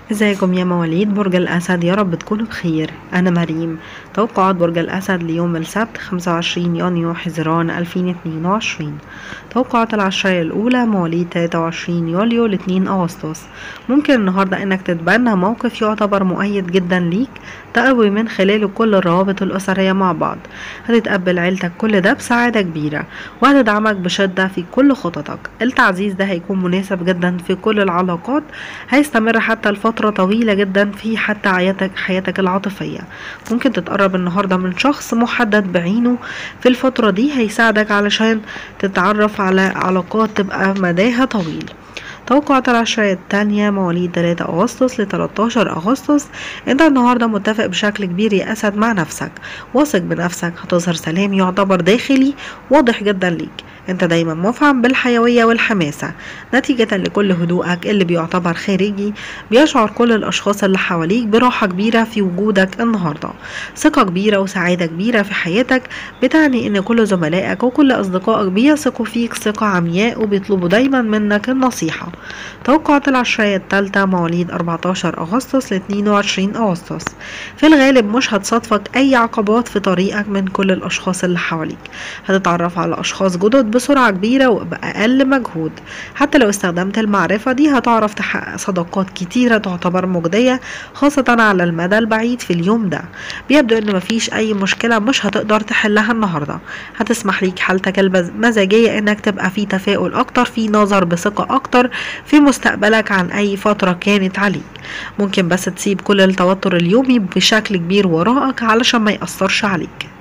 ازيكم يا مواليد برج الأسد يا رب تكونوا بخير أنا مريم توقعات برج الأسد ليوم السبت 25 يونيو حزيران 2022 توقعات العشرية الأولى مواليد 23 يوليو ل 2 أغسطس ممكن النهاردة إنك تتبنى موقف يعتبر مؤيد جدا ليك تقوي من خلاله كل الروابط الأسرية مع بعض هتتقبل عيلتك كل ده بسعادة كبيرة وهتدعمك بشدة في كل خططك التعزيز ده هيكون مناسب جدا في كل العلاقات هيستمر حتى لفترة طويلة جدا في حتى حياتك حياتك العاطفية ممكن تتقرب النهاردة من شخص محدد بعينه في الفترة دي هيساعدك علشان تتعرف على علاقات تبقى مداها طويل توقعات العشرية التانية مواليد 3 أغسطس ل 13 أغسطس أنت النهاردة متفق بشكل كبير يا أسد مع نفسك واثق بنفسك هتظهر سلام يعتبر داخلي واضح جدا ليك انت دايما مفعم بالحيوية والحماسة نتيجة لكل هدوءك اللي بيعتبر خارجي بيشعر كل الأشخاص اللي حواليك براحة كبيرة في وجودك النهاردة ثقة كبيرة وسعادة كبيرة في حياتك بتعني ان كل زملائك وكل أصدقائك بيثقوا فيك ثقة عمياء وبيطلبوا دايما منك النصيحة توقعات العشرية الثالثة مواليد 14 أغسطس ل 22 أغسطس في الغالب مش هتصادفك أي عقبات في طريقك من كل الأشخاص اللي حواليك هتتعرف على أشخاص جدد بسرعة كبيرة وبأقل مجهود حتى لو استخدمت المعرفة دي هتعرف تحقق صداقات كتيرة تعتبر مجدية خاصة على المدى البعيد في اليوم ده بيبدو ان مفيش اي مشكلة مش هتقدر تحلها النهاردة هتسمح ليك حالتك المزاجية انك تبقى في تفاؤل اكتر في نظر بثقة اكتر في مستقبلك عن اي فترة كانت عليك ممكن بس تسيب كل التوتر اليومي بشكل كبير وراءك علشان ما يأثرش عليك